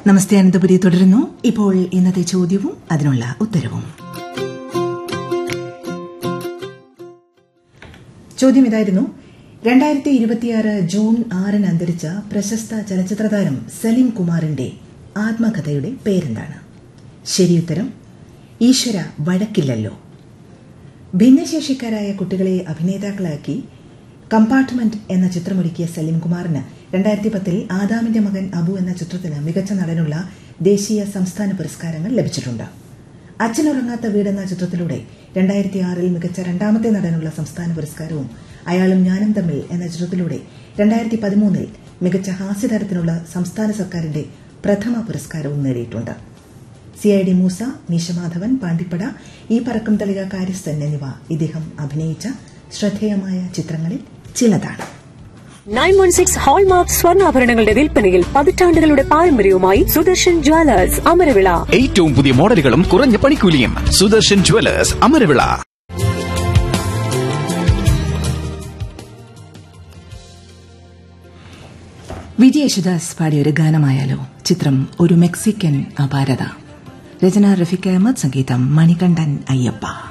നമസ്തേ അനന്തപുരി തുടരുന്നു ഇപ്പോൾ ഇന്നത്തെ ചോദ്യവും അതിനുള്ള ഉത്തരവും ചോദ്യം ഇതായിരുന്നു രണ്ടായിരത്തി ഇരുപത്തിയാറ് ജൂൺ ആറിന് അന്തരിച്ച പ്രശസ്ത ചലച്ചിത്രതാരം സലീം കുമാറിന്റെ ആത്മകഥയുടെ പേരെന്താണ് ശരിയുത്തരം ഈശ്വര വഴക്കില്ലല്ലോ ഭിന്നശേഷിക്കാരായ കുട്ടികളെ അഭിനേതാക്കളാക്കി കമ്പാർട്ട്മെന്റ് എന്ന ചിത്രമൊരുക്കിയ സലീം കുമാറിന് രണ്ടായിരത്തി പത്തിൽ ആദാമിന്റെ മകൻ അബു എന്ന ചിത്രത്തിന് മികച്ച നടനുള്ള ദേശീയ സംസ്ഥാന പുരസ്കാരങ്ങൾ ലഭിച്ചിട്ടുണ്ട് അച്ഛനുറങ്ങാത്ത വീട് എന്ന ചിത്രത്തിലൂടെ രണ്ടായിരത്തി ആറിൽ മികച്ച രണ്ടാമത്തെ നടനുള്ള സംസ്ഥാന പുരസ്കാരവും അയാളും ഞാനും തമ്മിൽ എന്ന ചിത്രത്തിലൂടെ രണ്ടായിരത്തി പതിമൂന്നിൽ മികച്ച ഹാസ്യതരത്തിനുള്ള സംസ്ഥാന സർക്കാരിന്റെ പ്രഥമ പുരസ്കാരവും നേടിയിട്ടുണ്ട് C I D Musa Meesa Madhavan പാണ്ടിപ്പട ഈ പറക്കം തളിക കാര്യസ്ഥൻ എന്നിവ ഇദ്ദേഹം അഭിനയിച്ച ശ്രദ്ധേയമായ ചിത്രങ്ങളിൽ ചിലതാണ് നയൻ വൺ സിക്സ് ഹോൾമാർക്ക് സ്വർണ്ണാഭരണങ്ങളുടെ വിൽപ്പനയിൽ പതിറ്റാണ്ടുകളുടെ പാരമ്പര്യവുമായി സുദർശൻ ജ്വല്ലേഴ്സ് അമരവിള ഏറ്റവും പുതിയ മോഡലുകളും കുറഞ്ഞ പണിക്കൂലിയും സുദർശൻ ജുവലേഴ്സ് അമരവിള വിജയ് യേശുദാസ് പാടിയ ഒരു ഗാനമായാലോ ചിത്രം ഒരു മെക്സിക്കൻ അപാരത രചന റഫീഖ് അഹമ്മദ് സംഗീതം മണികണ്ഠൻ അയ്യപ്പ